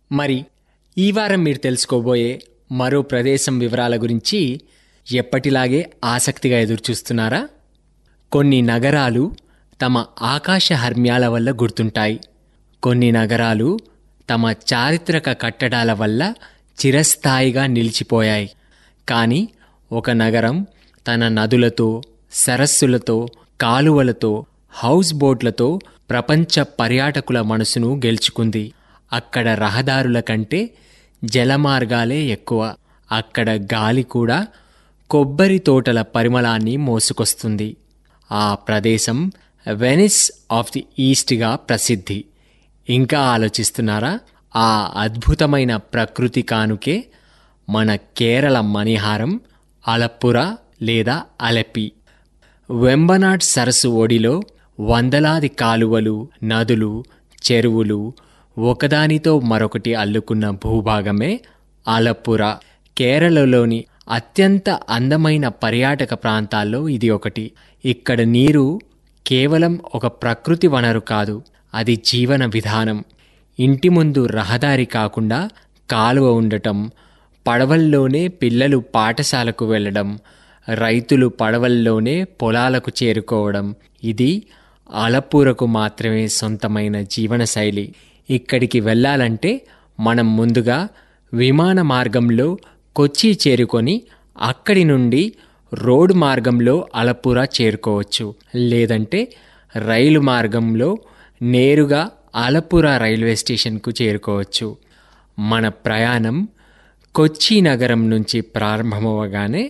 మరి ఈ వారం మీరు తెలుసుకోబోయే మరో ప్రదేశం వివరాల గురించి ఎప్పటిలాగే ఆసక్తిగా ఎదురుచూస్తున్నారా కొన్ని నగరాలు తమ ఆకాశ హర్మ్యాల వల్ల గుర్తుంటాయి కొన్ని నగరాలు తమ చారిత్రక కట్టడాల వల్ల చిరస్థాయిగా నిలిచిపోయాయి కానీ ఒక నగరం తన నదులతో సరస్సులతో కాలువలతో హౌస్ బోట్లతో ప్రపంచ పర్యాటకుల మనసును గెలుచుకుంది అక్కడ రహదారుల కంటే జలమార్గాలే ఎక్కువ అక్కడ గాలి కూడా కొబ్బరి తోటల పరిమళాన్ని మోసుకొస్తుంది ఆ ప్రదేశం వెనిస్ ఆఫ్ ది ఈస్ట్గా ప్రసిద్ధి ఇంకా ఆలోచిస్తున్నారా ఆ అద్భుతమైన ప్రకృతి కానుకే మన కేరళ మణిహారం అలప్పుర లేదా అలెప్పి వెంబనాడ్ సరస్సు ఒడిలో వందలాది కాలువలు నదులు చెరువులు ఒకదానితో మరొకటి అల్లుకున్న భూభాగమే ఆలప్పుర కేరళలోని అత్యంత అందమైన పర్యాటక ప్రాంతాల్లో ఇది ఒకటి ఇక్కడ నీరు కేవలం ఒక ప్రకృతి వనరు కాదు అది జీవన విధానం ఇంటి ముందు రహదారి కాకుండా కాలువ ఉండటం పడవల్లోనే పిల్లలు పాఠశాలకు వెళ్ళడం రైతులు పడవల్లోనే పొలాలకు చేరుకోవడం ఇది అలపూరకు మాత్రమే సొంతమైన జీవనశైలి ఇక్కడికి వెళ్ళాలంటే మనం ముందుగా విమాన మార్గంలో కొచ్చి చేరుకొని అక్కడి నుండి రోడ్డు మార్గంలో అలపుర చేరుకోవచ్చు లేదంటే రైలు మార్గంలో నేరుగా అలపుర రైల్వే స్టేషన్కు చేరుకోవచ్చు మన ప్రయాణం కొచ్చి నగరం నుంచి ప్రారంభమవగానే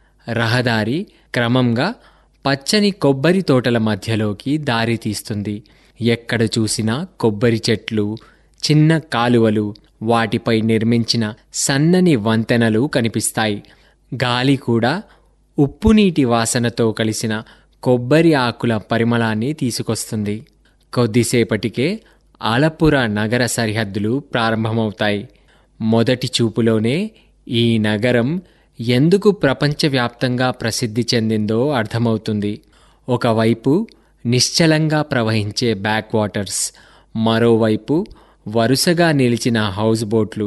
రహదారి క్రమంగా పచ్చని కొబ్బరి తోటల మధ్యలోకి దారి తీస్తుంది ఎక్కడ చూసినా కొబ్బరి చెట్లు చిన్న కాలువలు వాటిపై నిర్మించిన సన్నని వంతెనలు కనిపిస్తాయి గాలి కూడా ఉప్పు నీటి వాసనతో కలిసిన కొబ్బరి ఆకుల పరిమళాన్ని తీసుకొస్తుంది కొద్దిసేపటికే ఆలపుర నగర సరిహద్దులు ప్రారంభమవుతాయి మొదటి చూపులోనే ఈ నగరం ఎందుకు ప్రపంచవ్యాప్తంగా ప్రసిద్ధి చెందిందో అర్థమవుతుంది ఒకవైపు నిశ్చలంగా ప్రవహించే బ్యాక్ వాటర్స్ మరోవైపు వరుసగా నిలిచిన హౌస్ బోట్లు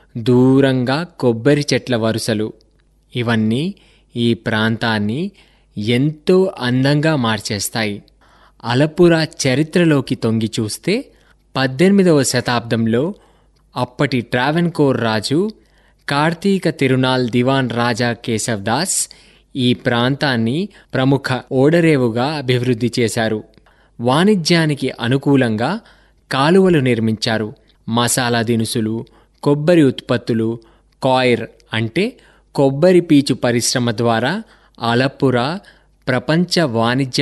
దూరంగా కొబ్బరి చెట్ల వరుసలు ఇవన్నీ ఈ ప్రాంతాన్ని ఎంతో అందంగా మార్చేస్తాయి అలపుర చరిత్రలోకి తొంగి చూస్తే పద్దెనిమిదవ శతాబ్దంలో అప్పటి ట్రావెన్కోర్ రాజు కార్తీక తిరునాల్ దివాన్ రాజా కేశవ్ దాస్ ఈ ప్రాంతాన్ని ప్రముఖ ఓడరేవుగా అభివృద్ధి చేశారు వాణిజ్యానికి అనుకూలంగా కాలువలు నిర్మించారు మసాలా దినుసులు కొబ్బరి ఉత్పత్తులు కాయిర్ అంటే కొబ్బరి పీచు పరిశ్రమ ద్వారా అలప్పుర ప్రపంచ వాణిజ్య